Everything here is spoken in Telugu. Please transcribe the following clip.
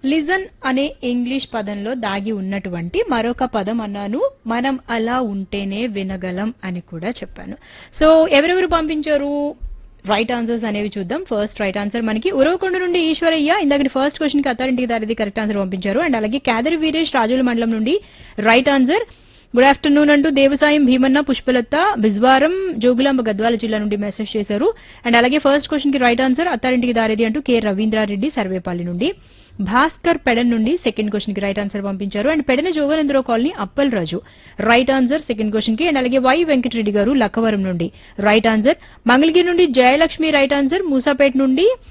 లిజన్ అనే ఇంగ్లీష్ పదంలో దాగి ఉన్నటువంటి మరొక పదం అన్నాను మనం అలా ఉంటేనే వినగలం అని కూడా చెప్పాను సో ఎవరెవరు పంపించారు రైట్ ఆన్సర్స్ అనేవి చూద్దాం ఫస్ట్ రైట్ ఆన్సర్ మనకి ఉరవకొండ నుండి ఈశ్వరయ్య ఇందాక ఫస్ట్ క్వశ్చన్ కి అత్తారింటికి దారిది కరెక్ట్ ఆన్సర్ పంపించారు అండ్ అలాగే కేదరి వీరేష్ రాజుల మండలం నుండి రైట్ ఆన్సర్ గుడ్ ఆఫ్టర్నూన్ అంటూ దేవసాయం భీమన్న పుష్పలత బిజ్వారం జోగులాంబ గద్వాల జిల్లా నుండి మెసేజ్ చేశారు అండ్ అలాగే ఫస్ట్ క్వశ్చన్ కి రైట్ ఆన్సర్ అత్తారింటికి దారిది అంటూ కె రవీంద్రారెడ్డి సర్వేపల్లి నుండి భాస్కర్ పెడన్ నుండి సెకండ్ క్వశ్చన్ కి రైట్ ఆన్సర్ పంపించారు and Pedana Joganendra colony Appal Raju right answer second question కి అండ్ అలాగే వై వెంకటరెడ్డి గారు లక్కవరం నుండి రైట్ ఆన్సర్ మంగళగిరి నుండి జయలక్ష్మి రైట్ ఆన్సర్ మూసాపేట నుండి